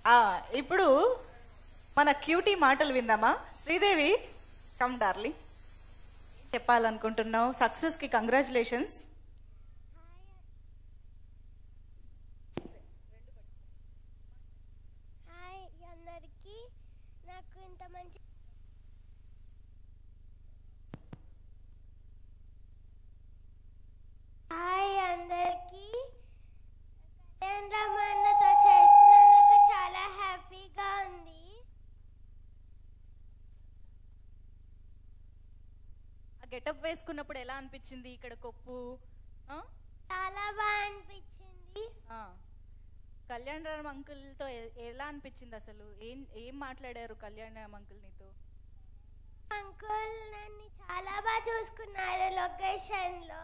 ఆ, ఇప్పుడు మన క్యూటీ మాటలు విందామా శ్రీదేవి కమ్ డార్లింగ్ చెప్పాలనుకుంటున్నావు సక్సెస్ కి కంగ్రాచులేషన్స్ హాయ్ అందరికి నాకు ఇంత మంచి హాయ్ అందరికి కళ్యాణ్ రామన్నతో చేసినందుకు చాలా హ్యాపీగా ఉంది ఆ గెటప్ వేసుకున్నప్పుడు ఎలా అనిపించింది ఇక్కడ కొప్పు ఆ? చాలా బాగా అనిపించింది ఆ. కళ్యాణ్ రామ్ అంకుల్ తో ఎ- ఎలా అనిపించింది అసలు ఏం ఏం మాట్లాడారు కళ్యాణ్ రామ్ అంకుల్ నీతో అంకుల్ నన్ను చాలా బాగా చూసుకున్నారు లొకేషన్ లో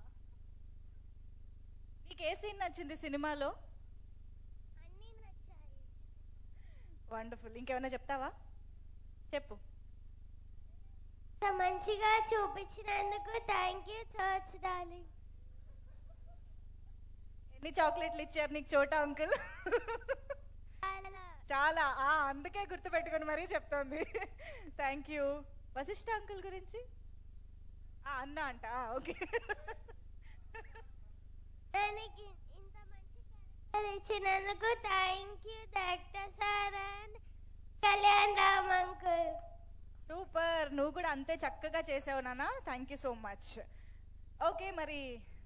నీకు ఏ సీన్ నచ్చింది సినిమాలో అన్నీ నచ్చాయి వండర్ఫుల్ ఇంకేమైనా చెప్తావా చెప్పు ఇంత మంచిగా చూపించినందుకు థ్యాంక్ యూ చర్చ్ డార్లింగ్ ఎన్ని చాక్లెట్లు ఇచ్చారు నీకు చోటా అంకుల్ చాలా చాలా ఆ అందుకే గుర్తు పెట్టుకొని మరీ చెప్తోంది థ్యాంక్ యూ వశిష్ఠ అంకుల్ గురించి ఆ అన్న అంట ఓకే దానికి ఇంత మంచి క్యారెక్టర్ ఇచ్చినందుకు thank you director sir and Kalyan Ram uncle super నువ్వు కూడా అంతే చక్కగా చేసావు నాన్న thank you so much okay మరి